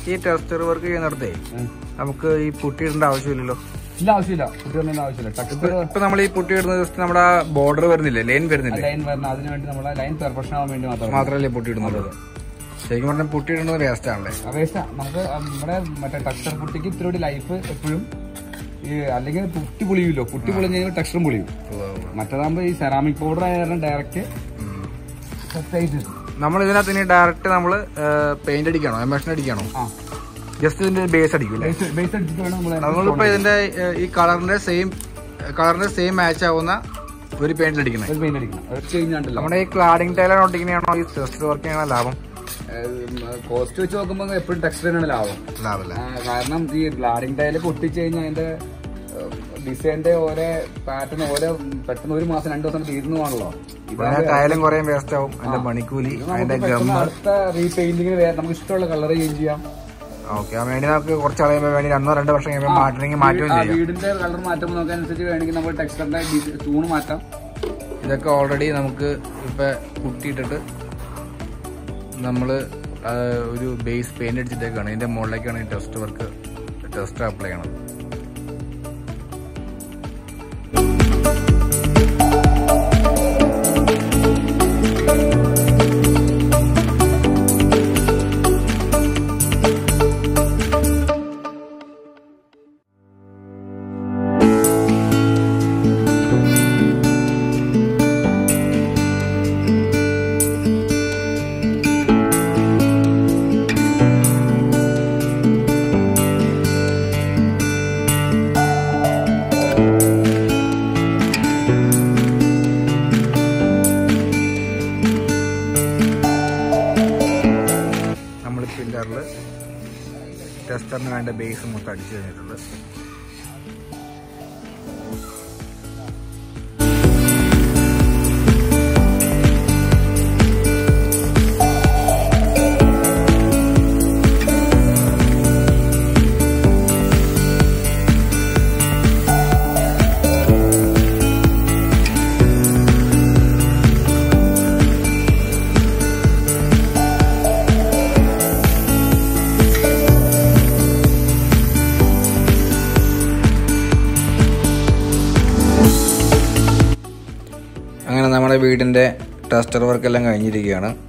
ഈ tester work ചെയ്യുന്നിടത്തേ നമുക്ക് ഈ പുട്ടി ഇടേണ്ട ആവശ്യമില്ലല്ലോ ഇല്ല ആവശ്യമില്ല കുട്ടി വന്നതിന് ആവശ്യമില്ല ഇപ്പൊ ടെക്സ്റ്റർ ഇപ്പൊ നമ്മൾ ഈ പുട്ടി ഇടുന്ന ജസ്റ്റ് നമ്മുടെ ബോർഡർ വരുന്നില്ലേ ലൈൻ വരുന്നില്ലേ ലൈൻ വരുന്ന അതിന് വേണ്ടി നമ്മളെ ലൈൻ പെർഫെക്ഷൻ ആവാൻ വേണ്ടി മാത്രം മാത്രമല്ലേ പുട്ടി ഇടുന്നുള്ളൂ ശരിക്കും പറഞ്ഞാൽ പുട്ടി ഇടുന്നത് വേസ്റ്റ് ആണല്ലേ വേസ്റ്റ് നമുക്ക് നമ്മുടെ മറ്റേ ടെക്സ്റ്റർ പുട്ടിക്ക് ഇത്തിരി കൂടി ലൈഫ് എപ്പോഴും ഈ അല്ലെങ്കിൽ പുട്ടി പൊളിയുമല്ലോ പുട്ടി പൊളിഞ്ഞ് കഴിഞ്ഞാൽ ടെക്സ്റ്ററും പൊളിയും മറ്റേതാകുമ്പോൾ ഈ സെറാമിക് പൗഡർ ആയ കാരണം ഡയറക്റ്റ് സെറ്റ് ആയിട്ട് കിട്ടും. നമ്മൾ ഇതിനകത്ത് ഇനി ഡയറക്റ്റ് നമ്മൾ പെയിന്റ് അടിക്കണോ എമേഷൻ അടിക്കണോ ആ ജസ്റ്റ് ഇതിന്റെ ബേസ് അടിക്കൂലേ ബേസ് ബേസ് അടിച്ചിട്ട് വേണം നമ്മൾ നമ്മളിപ്പോ ഇതിന്റെ ഏഹ്, ഈ കളറിന്റെ സെയിം കളറിന്റെ സെയിം മാച്ച് ആവുന്ന ഒരു പെയിന്റ് അടിക്കുന്നത് ഒരു പെയിന്റ് അടിക്കണം അത് കഴിഞ്ഞാണ്ടല്ലോ നമ്മുടെ ഈ ക്ലാഡിംഗ് ടൈലാണ് ഒട്ടിക്കണയാണോ ഈ ടെസ്റ്റ് വർക്ക് ചെയ്യണ ലാഭം കോസ്റ്റ് വെച്ച് നോക്കുമ്പോൾ എപ്പോഴും ടെക്സ്റ്ററിനാണ് ലാഭം ലാഭമല്ല ആ, കാരണം ഈ ഗ്ലാഡിംഗ് ടൈല് പൊട്ടിച്ച് കഴിഞ്ഞാൽ അതിന്റെ ഡിസൈനിന്റെ ഓരോ പാറ്റേൺ ഓരോ പെട്ടെന്ന് ഒരു മാസം രണ്ടു ദിവസം തീർന്നു പോകണല്ലോ ഇതിന്റെ ടയലും കുറേ വേസ്റ്റ് ആവും അതിന്റെ പണിക്കൂലി അതിന്റെ ഗമ്മ് അടുത്ത റീപെയിന്റിങ്ങിന് വേറെ നമുക്ക് ഇഷ്ടമുള്ള കളർ ചേഞ്ച് ചെയ്യാം ഓക്കെ ആ വേണ്ടി നമുക്ക് കുറച്ച് കളയുമ്പോൾ വേണ്ടി രണ്ടോ രണ്ടോ വർഷം കഴിയുമ്പോൾ മാറ്റണമെങ്കിൽ മാറ്റുകയും ആ, ചെയ്യാം വീടിന്റെ കളർ മാറ്റുമ്പോൾ നമുക്ക് അനുസരിച്ച് വേണമെങ്കിൽ നമ്മൾ ടെക്സ്റ്ററിന്റെ തൂണ് മാറ്റാം ഇതൊക്കെ ഓൾറെഡി നമുക്ക് ഇപ്പൊ കുട്ടിയിട്ടിട്ട് നമ്മള് ആ, ഒരു ബേസ് പെയിന്റ് അടിച്ചിട്ടേക്കാണ് ഇതിന്റെ മുകളിലേക്കാണ് ഈ ടെസ്റ്റ് വർക്ക് ടെസ്റ്റ് അപ്ലൈ ചെയ്യണം നമ്മൾ പില്ലറിൽ ടെസ്റ്ററിന് വേണ്ട ബേസ് മൊത്തം അടിച്ചു കഴിഞ്ഞിട്ടുണ്ട് അങ്ങനെ നമ്മുടെ വീടിൻ്റെ ടെസ്റ്റർ വർക്കെല്ലാം കഴിഞ്ഞിരിക്കുകയാണ്